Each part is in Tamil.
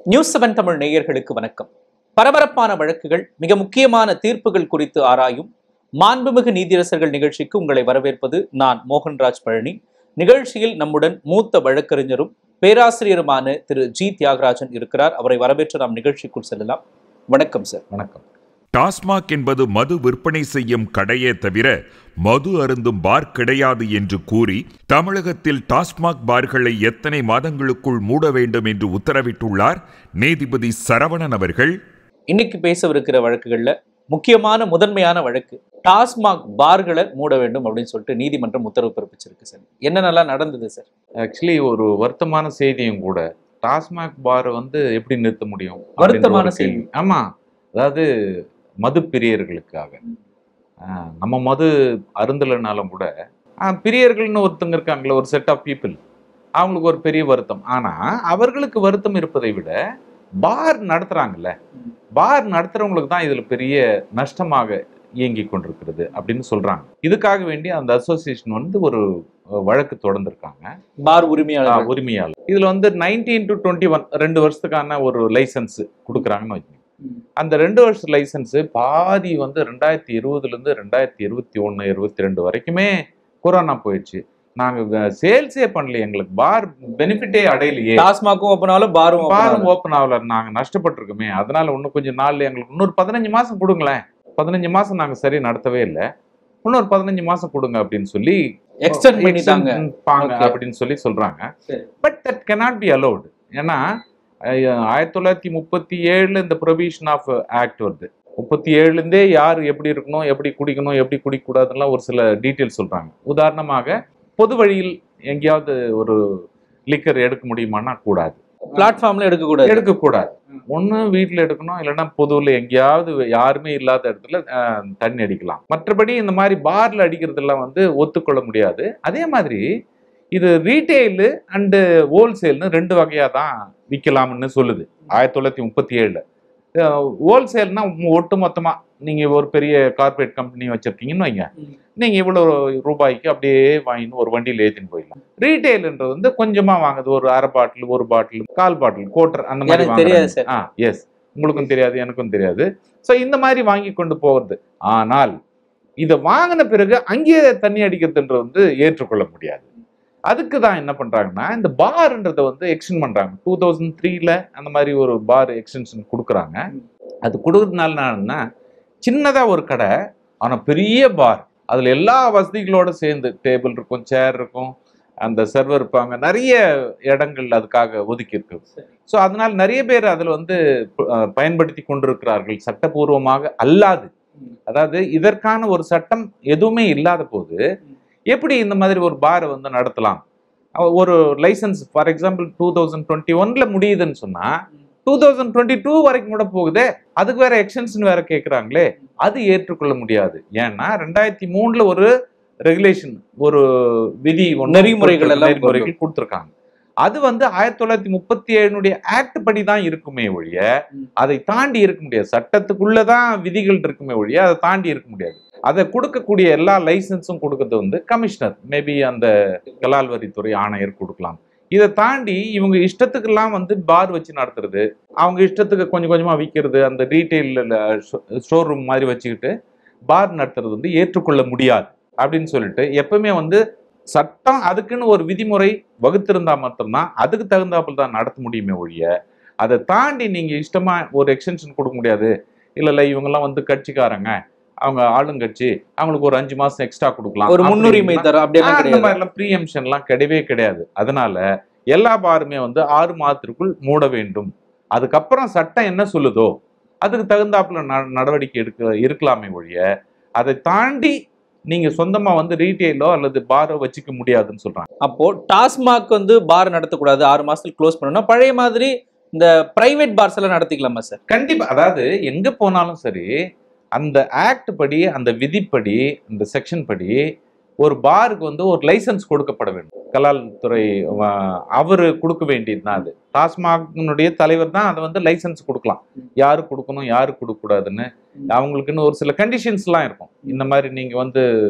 நியூஸ் செவன் தமிழ் நேயர்களுக்கு வணக்கம் பரபரப்பான வழக்குகள் மிக முக்கியமான தீர்ப்புகள் குறித்து ஆராயும் மாண்புமிகு நீதியரசர்கள் நிகழ்ச்சிக்கு உங்களை வரவேற்பது நான் மோகன்ராஜ் பழனி நிகழ்ச்சியில் நம்முடன் மூத்த வழக்கறிஞரும் பேராசிரியருமான திரு ஜி தியாகராஜன் இருக்கிறார் அவரை வரவேற்று நாம் நிகழ்ச்சிக்குள் செல்லலாம் வணக்கம் சார் வணக்கம் டாஸ்மாக் என்பது மது விற்பனை செய்யும் கடையே தவிர மது அருந்தும் பார் கிடையாது என்று கூறி தமிழகத்தில் டாஸ்மாக் பார்களை எத்தனை மாதங்களுக்குள் மூட வேண்டும் என்று உத்தரவிட்டுள்ளார் நீதிபதி சரவணன் அவர்கள் இன்னைக்கு பேசவிருக்கிற வழக்குகள்ல முக்கியமான முதன்மையான வழக்கு டாஸ்மாக் பார்களை மூட வேண்டும் அப்படின்னு சொல்லிட்டு நீதிமன்றம் உத்தரவு பிறப்பிச்சிருக்கு சார் என்னென்னலாம் நடந்தது சார் ஆக்சுவலி ஒரு வருத்தமான செய்தியும் கூட டாஸ்மாக் பார் வந்து எப்படி நிறுத்த முடியும் வருத்தமான அப்படின்ற ஒரு கேள்வி. ஆமா அதாவது மது பிரியர்களுக்காக ஆஹ், நம்ம மது அருந்தலைனாலும் கூட ஆஹ், பிரியர்கள்னு ஒருத்தங்க இருக்காங்களே ஒரு செட் ஆஃப் பீப்புள் அவங்களுக்கு ஒரு பெரிய வருத்தம் ஆனா அவர்களுக்கு வருத்தம் இருப்பதை விட பார் நடத்துறாங்கல்ல பார் நடத்துறவங்களுக்கு தான் இதுல பெரிய நஷ்டமாக இயங்கி கொண்டிருக்கிறது அப்படின்னு சொல்றாங்க இதுக்காக வேண்டி அந்த அசோசியேஷன் வந்து ஒரு அஹ், வழக்கு தொடர்ந்திருக்காங்க பார் உரிமையாளர் உரிமையாளர் இதுல வந்து நைன்டீன் டு டுவெண்ட்டி ஒன் ரெண்டு வருஷத்துக்கான ஒரு லைசன்ஸ் கொடுக்குறாங்கன்னு வச்சுக்கோங்க அந்த ரெண்டு வருஷம் லைசன்ஸ் பாதி வந்து ரெண்டாயிரத்தி இருபதுல இருந்து ரெண்டாயிரத்தி இருபத்தி ஒன்னு இருபத்தி ரெண்டு வரைக்குமே கொரோனா போயிடுச்சு நாங்க சேல்ஸே பண்ணல எங்களுக்கு பார் பெனிஃபிட்டே அடையலையே டாஸ்மாக்கும் ஓப்பன் ஆகல பாரும் open பாரும் ஆகல. ஓப்பன் ஆகல நாங்க நஷ்டப்பட்டிருக்கோமே அதனால இன்னும் கொஞ்சம் நாள்ல எங்களுக்கு இன்னொரு பதினஞ்சு மாசம் கொடுங்களேன் பதினஞ்சு மாசம் நாங்க சரி நடத்தவே இல்லை இன்னொரு பதினஞ்சு மாசம் கொடுங்க அப்படின்னு சொல்லி எக்ஸ்டெண்ட் பண்ணிட்டாங்க extend பாங்க Okay. அப்படின்னு சொல்லி சொல்றாங்க சரி. But that cannot be allowed ஏன்னா அஹ், ஆயிரத்தி தொள்ளாயிரத்தி முப்பத்தி ஏழுல இந்த ப்ரொவிஷன் ஆஃப் ஆக்ட் வருது முப்பத்தி ஏழுலேருந்தே யார் எப்படி இருக்கணும் எப்படி குடிக்கணும் எப்படி குடிக்கக்கூடாதுலாம் ஒரு சில டீட்டெயில் சொல்றாங்க உதாரணமாக பொது வழியில் எங்கேயாவது ஒரு லிக்கர் எடுக்க முடியுமான்னா கூடாது பிளாட்ஃபார்ம்ல எடுக்க கூடாது எடுக்கக்கூடாது ஒண்ணு வீட்டில் எடுக்கணும் இல்லைன்னா பொதுவில் எங்கேயாவது யாருமே இல்லாத இடத்துல அஹ், தண்ணி அடிக்கலாம் மற்றபடி இந்த மாதிரி பார்ல அடிக்கிறதெல்லாம் வந்து ஒத்துக்கொள்ள முடியாது அதே மாதிரி இது ரீட்டெயிலு அண்டு ஹோல்சேல்னு ரெண்டு வகையாக தான் விற்கலாம்னு சொல்லுது ஆயிரத்தி தொள்ளாயிரத்தி முப்பத்தி ஏழில் ஹோல்சேல்னா ஒட்டு மொத்தமாக நீங்கள் ஒரு பெரிய கார்ப்பரேட் கம்பெனி வச்சுருக்கீங்கன்னு வைங்க ம். நீங்கள் இவ்வளோ ரூபாய்க்கு அப்படியே வாங்கின்னு ஒரு வண்டியில் ஏற்றின்னு போயிடலாம் ரீட்டெயில்ன்றது வந்து கொஞ்சமாக வாங்குது ஒரு அரை பாட்டில் ஒரு பாட்டில் கால் பாட்டில் கோட்டர் அந்த மாதிரி எனக்கு தெரியாது வாங்குறாங்க. சார். ஆ எஸ் உங்களுக்கும் தெரியாது எனக்கும் தெரியாது ஸோ இந்த மாதிரி வாங்கி கொண்டு போகிறது ஆனால் இதை வாங்கின பிறகு அங்கேயே தண்ணி அடிக்கிறதுன்றது வந்து ஏற்றுக்கொள்ள முடியாது அதுக்கு தான் என்ன பண்றாங்கன்னா இந்த பார்ன்றதை வந்து எக்ஸ்டெண்ட் பண்றாங்க டூ தௌசண்ட் த்ரீல அந்த மாதிரி ஒரு பார் எக்ஸ்டென்ஷன் கொடுக்குறாங்க அது கொடுக்கறதுனால என்னன்னா சின்னதா ஒரு கடை ஆனா பெரிய பார் அதுல எல்லா வசதிகளோட சேர்ந்து டேபிள் இருக்கும் சேர் இருக்கும் அந்த சர்வர் இருப்பாங்க நிறைய இடங்கள் அதுக்காக ஒதுக்கி இருக்கு ஸோ அதனால நிறைய பேர் அதில் வந்து அஹ், பயன்படுத்தி கொண்டிருக்கிறார்கள் சட்டபூர்வமாக அல்லாது அதாவது இதற்கான ஒரு சட்டம் எதுவுமே இல்லாத போது எப்படி இந்த மாதிரி ஒரு பாரை வந்து நடத்தலாம் அஹ் ஒரு license for example two thousand twenty ஒன்ல முடியுதுன்னு சொன்னா டூ தௌசண்ட் டுவெண்ட்டி டூ வரைக்கும் கூட போகுதே அதுக்கு வேற எக்ஸ்டென்ஷன் வேற கேட்குறாங்களே அது ஏற்றுக்கொள்ள முடியாது ஏன்னா ரெண்டாயிரத்தி மூணுல ஒரு ரெகுலேஷன் ஒரு விதி ஒண்ணு நெறிமுறைகள் எல்லாம் நெறிமுறைகள் கொடுத்துருக்காங்க அது வந்து ஆயிரத்தி தொள்ளாயிரத்தி முப்பத்தி ஏழுனுடைய ஆக்ட் படி தான் இருக்குமே ஒழிய ம். அதை தாண்டி இருக்க முடியாது சட்டத்துக்குள்ளதான் விதிகள் இருக்குமே ஒழிய அதை தாண்டி இருக்க முடியாது அதை கொடுக்கக்கூடிய எல்லா லைசன்ஸும் கொடுக்கறது வந்து கமிஷனர் மேபி அந்த கலால் வரித்துறை ஆணையர் கொடுக்கலாம் இதை தாண்டி இவங்க இஷ்டத்துக்கெல்லாம் வந்து பார் வச்சு நடத்துறது அவங்க இஷ்டத்துக்கு கொஞ்சம் கொஞ்சமா விற்கிறது அந்த ரீட்டைல் ஸ்டோர் ரூம் மாதிரி வச்சுக்கிட்டு பார் நடத்துறது வந்து ஏற்றுக்கொள்ள முடியாது அப்படின்னு சொல்லிட்டு எப்பவுமே வந்து சட்டம் அதுக்குன்னு ஒரு விதிமுறை வகுத்திருந்தா மட்டும்தான் அதுக்கு தகுந்தாப்புல தான் நடத்த முடியுமே ஒழிய அதை தாண்டி நீங்க இஷ்டமா ஒரு எக்ஸ்டென்ஷன் கொடுக்க முடியாது இல்ல இல்ல இவங்கெல்லாம் வந்து கட்சிக்காரங்க அவங்க ஆளுங்கட்சி அவங்களுக்கு ஒரு அஞ்சு மாசம் எக்ஸ்ட்ரா கொடுக்கலாம் ஒரு முன்னுரிமை அப்படின்னா- தர அப்படியெல்லாம் அந்த கிடையாது மாதிரிலாம் ப்ரீஎம்ஷன்லாம் கிடையவே கிடையாது அதனால எல்லா பாருமே வந்து ஆறு மாதத்திற்குள் மூட வேண்டும் அதுக்கப்புறம் சட்டம் என்ன சொல்லுதோ அதுக்கு தகுந்தாப்புல ந- நடவடிக்கை எடுக்க இருக்கலாமே ஒழிய அதை தாண்டி நீங்க சொந்தமா வந்து ரீட்டெயிலோ அல்லது பாரோ வச்சுக்க முடியாதுன்னு சொல்றாங்க அப்போ டாஸ்மாக் வந்து பார் நடத்தக்கூடாது ஆறு மாசத்துல க்ளோஸ் பண்ணணும் பழைய மாதிரி இந்த பிரைவேட் பார்ஸ் எல்லாம் நடத்திக்கலாமா சார் கண்டிப்பா அதாவது எங்க போனாலும் சரி அந்த ஆக்ட் படி அந்த விதிப்படி அந்த செக்ஷன் படி ஒரு பாருக்கு வந்து ஒரு லைசன்ஸ் கொடுக்கப்பட வேண்டும் கலால் துறை அஹ், அவரு கொடுக்க வேண்டியது தான் அது டாஸ்மாகினுடைய தலைவர் தான் அதை வந்து லைசன்ஸ் கொடுக்கலாம் யாரு கொடுக்கணும் யாரு கொடுக்க கூடாதுன்னு அவங்களுக்குன்னு ஒரு சில கண்டிஷன்ஸ்லாம் இருக்கும் இந்த மாதிரி நீங்க வந்து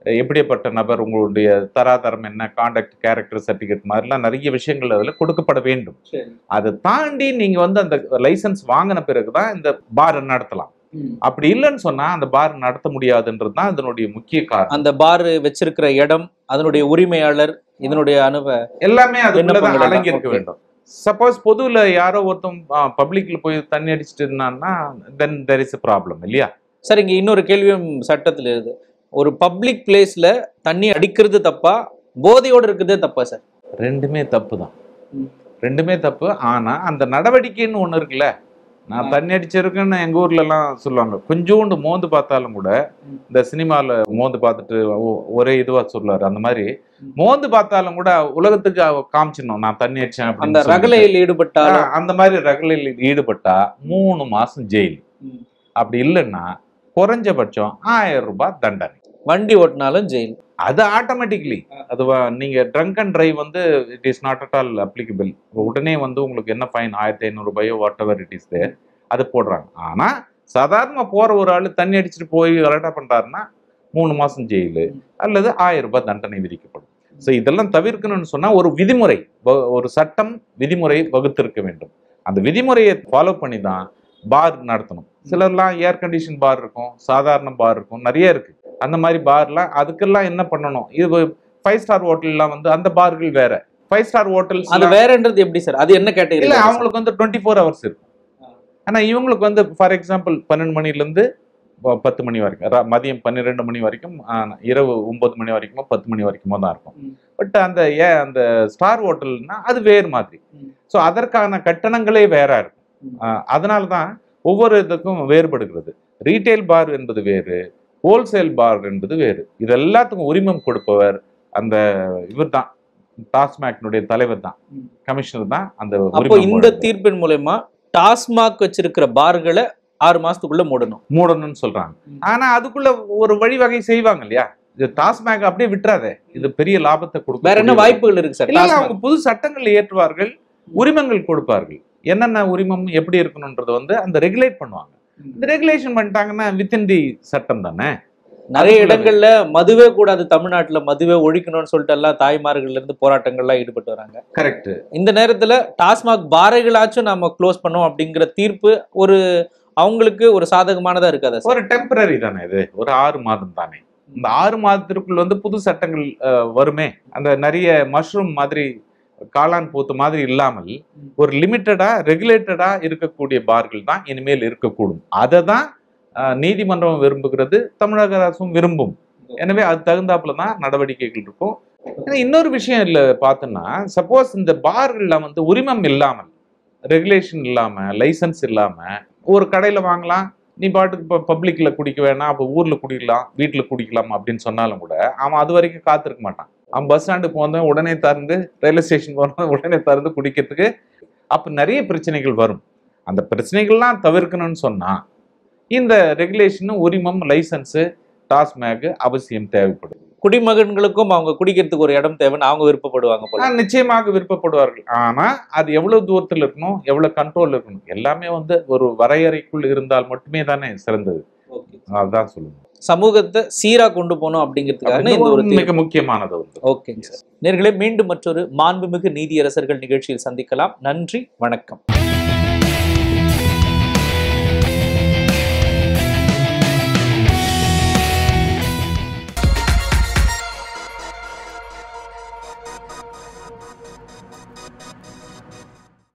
எப்படிப்பட்ட நபர் உங்களுடைய தராதரம் என்ன காண்டக்ட் கேரக்டர் சர்டிஃபிகேட் மாதிரிலாம் நிறைய விஷயங்கள் அதில் கொடுக்கப்பட வேண்டும் அதை தாண்டி நீங்க வந்து அந்த லைசன்ஸ் வாங்கின பிறகுதான் இந்த பார் நடத்தலாம் அப்படி இல்லைன்னு சொன்னா அந்த பார் நடத்த முடியாதுன்றது தான் இதனுடைய முக்கிய காரணம் அந்த பார் வச்சிருக்கிற இடம் அதனுடைய உரிமையாளர் இதனுடைய அனுபவ எல்லாமே அதுக்குள்ளதான் விண்ணப்பங்கள் அடங்கி இருக்க எல்லாம். வேண்டும் சப்போஸ் பொதுவுல யாரோ ஒருத்தன் பப்ளிக்ல போய் தண்ணி அடிச்சிட்டு இருந்தான்னா தென் தெர் இஸ் ப்ராப்ளம் இல்லையா சார் இங்க இன்னொரு கேள்வியும் சட்டத்துல இருக்குது ஒரு பப்ளிக் பிளேஸ்ல தண்ணி அடிக்கிறது தப்பா போதையோட இருக்கிறதே தப்பா சார் ரெண்டுமே தப்பு தான் ம். ரெண்டுமே தப்பு ஆனா அந்த நடவடிக்கைன்னு ஒண்ணு இருக்குல்ல நான் ஆ. தண்ணி அடிச்சிருக்கேன்னு எங்க ஊர்ல எல்லாம் சொல்லுவாங்க கொஞ்சோண்டு மோந்து பார்த்தாலும் கூட ம். இந்த சினிமால மோந்து பார்த்துட்டு ஒ- ஒரே இதுவா சொல்லுவாரு அந்த மாதிரி ம். மோந்து பார்த்தாலும் கூட உலகத்துக்கு அவ காமிச்சிடணும் நான் தண்ணி அடிச்சேன் அந்த அப்படின்னு சொல்லிட்டு. ரகலையில் ஈடுபட்டாலும் ஆ, அந்த மாதிரி ரகலையில் ஈடுபட்டா மூணு மாசம் ஜெயில் ம். அப்படி இல்லைன்னா குறைஞ்சபட்சம் ஆயிரம் ரூபாய் தண்டனை வண்டி ஓட்டினாலும் ஜெயில் அது ஆட்டோமேட்டிக்லி அது வ- நீங்க ட்ரங்க் அண்ட் டிரைவ் வந்து it is not at all applicable உடனே வந்து உங்களுக்கு என்ன ஃபைன் ஆயிரத்தி ஐநூறு ரூபாயோ whatever it is there அது போடுறாங்க ஆனா சாதாரணமா போற ஒரு ஆளு தண்ணி அடிச்சுட்டு போய் கரெக்டா பண்றாருன்னா மூணு மாசம் ஜெயிலு அல்லது ஆயிரம் ரூபாய் தண்டனை விதிக்கப்படும் ஸோ இதெல்லாம் தவிர்க்கணும்னு சொன்னா ஒரு விதிமுறை வ- ஒரு சட்டம் விதிமுறை வகுத்திருக்க வேண்டும் அந்த விதிமுறையை ஃபாலோ பண்ணி தான் பார் நடத்தணும் சிலர்லாம் ஏர் கண்டிஷன் பார் இருக்கும் சாதாரண பார் இருக்கும் நிறைய இருக்கு அந்த மாதிரி பார்லாம் அதுக்கெல்லாம் என்ன பண்ணணும் இது ஃபைவ் ஸ்டார் ஹோட்டல்லாம் வந்து அந்த பார்கள் வேற ஃபைவ் ஸ்டார் ஹோட்டல்ஸ் அது வேறன்றது எப்படி சார் அது என்ன இல்ல கேட்டகரி அவங்களுக்கு வந்து டுவெண்ட்டி ஃபோர் ஹவர்ஸ் இருக்கும் ஆனா இவங்களுக்கு வந்து ஃபார் எக்ஸாம்பிள் பன்னெண்டு மணில இருந்து ப- பத்து மணி வரைக்கும் ரா- மதியம் பன்னிரெண்டு மணி வரைக்கும் ஆ, இரவு ஒன்பது மணி வரைக்குமோ பத்து மணி வரைக்குமோ தான் இருக்கும் ம். பட் அந்த ஏ அந்த ஸ்டார் ஹோட்டல்னா அது வேறு மாதிரி ம். ஸோ அதற்கான கட்டணங்களே வேற இருக்கும் ம். ஆ, அதனால தான் ஒவ்வொரு இதுக்கும் வேறுபடுகிறது ரீட்டைல் பார் என்பது வேறு ஹோல்சேல் பார் என்பது வேறு இது எல்லாத்துக்கும் உரிமம் கொடுப்பவர் அந்த இவர் தான் டாஸ்மாக்னுடைய தலைவர் தான் ம். கமிஷனர் தான் அந்த அப்போ உரிமம் இந்த வழங்குவார். தீர்ப்பின் மூலயமா டாஸ்மாக் வச்சிருக்கிற பார்களை ஆறு மாசத்துக்குள்ள மூடணும் மூடணும்னு சொல்றாங்க ம். ஆனா அதுக்குள்ள ஒரு வழிவகை செய்வாங்க இல்லையா இது டாஸ்மாக் அப்படியே விட்டுறாதே இது பெரிய லாபத்தை கொடுக்கும் வேற என்ன வாய்ப்புகள் இருக்கு சார் இல்ல இல்ல, டாஸ்மாக் அவங்க புது சட்டங்கள் ஏற்றுவார்கள் உரிமங்கள் கொடுப்பார்கள் என்னென்ன உரிமம் எப்படி இருக்கணும்ன்றது வந்து அந்த ரெகுலேட் பண்ணுவாங்க ம். இந்த ரெகுலேஷன் பண்ணிட்டாங்கன்னா வித்தின் தி சட்டம் தானே நிறைய அதுக்குள்ள இடங்கள்ல மதுவே கூடாது தமிழ்நாட்டுல மதுவே ஒழிக்கணும்னு சொல்லிட்டு எல்லாம் தாய்மார்கள்ல இருந்து போராட்டங்கள்லாம் ஈடுபட்டு வராங்க கரெக்ட் இந்த நேரத்துல டாஸ்மாக் பாரைகளாச்சும் நாம க்ளோஸ் பண்ணோம் அப்படிங்கிற தீர்ப்பு ஒரு அவங்களுக்கு ஒரு சாதகமானதா இருக்காதா சார் ஒரு டெம்பரரி தானே இது ஒரு ஆறு மாதம் தானே இந்த ஆறு மாதத்திற்குள் வந்து புது சட்டங்கள் அஹ், வருமே அந்த நிறைய மஷ்ரூம் மாதிரி காளான் பூத்து மாதிரி இல்லாமல் ஒரு லிமிட்டடா ரெகுலேட்டடா இருக்கக்கூடிய பார்கள் தான் இனிமேல் இருக்கக்கூடும் அதை தான் அஹ், நீதிமன்றம் விரும்புகிறது தமிழக அரசும் விரும்பும் எனவே அது தகுந்தாப்புல தான் நடவடிக்கைகள் இருக்கும் ஏன்னா இன்னொரு விஷயம் இல்லை பார்த்தோன்னா சப்போஸ் இந்த பார்கள்ல வந்து உரிமம் இல்லாமல் ரெகுலேஷன் இல்லாம லைசன்ஸ் இல்லாம ஒரு கடையில வாங்கலாம் நீ பாட்டுக்கு இப்போ பப்ளிக்ல குடிக்க வேணாம் அப்போ ஊர்ல குடிக்கலாம் வீட்டுல குடிக்கலாம் அப்படின்னு சொன்னாலும் கூட அவன் அது வரைக்கும் காத்திருக்க மாட்டான் அவன் பஸ் ஸ்டாண்டுக்கு போனதும் உடனே திறந்து ரயில்வே ஸ்டேஷன் போனதும் உடனே திறந்து குடிக்கிறதுக்கு அப்போ நிறைய பிரச்சனைகள் வரும் அந்த பிரச்சனைகள்லாம் தவிர்க்கணும்னு சொன்னா இந்த ரெகுலேஷனும் உரிமம் லைசன்ஸு டாஸ்மேக் அவசியம் தேவைப்படும் குடிமகன்களுக்கும் அவங்க குடிக்கிறதுக்கு ஒரு இடம் தேவைன்னு அவங்க விருப்பப்படுவாங்க போல ஆஹ் நிச்சயமாக விருப்பப்படுவார்கள் ஆனா அது எவ்வளவு தூரத்தில் இருக்கணும் எவ்வளவு கண்ட்ரோல் இருக்கணும் எல்லாமே வந்து ஒரு வரையறைக்குள் இருந்தால் மட்டுமே தானே சிறந்தது Okay. அதுதான் சொல்லுங்க சமூகத்தை சீரா கொண்டு போகணும் அப்படிங்கிறதுக்காக இந்த ஒரு மிக முக்கியமானது வந்து ஓகேங்க சார் நேர்களே மீண்டும் மற்றொரு மாண்புமிகு நீதியரசர்கள் நிகழ்ச்சியில் சந்திக்கலாம் நன்றி வணக்கம்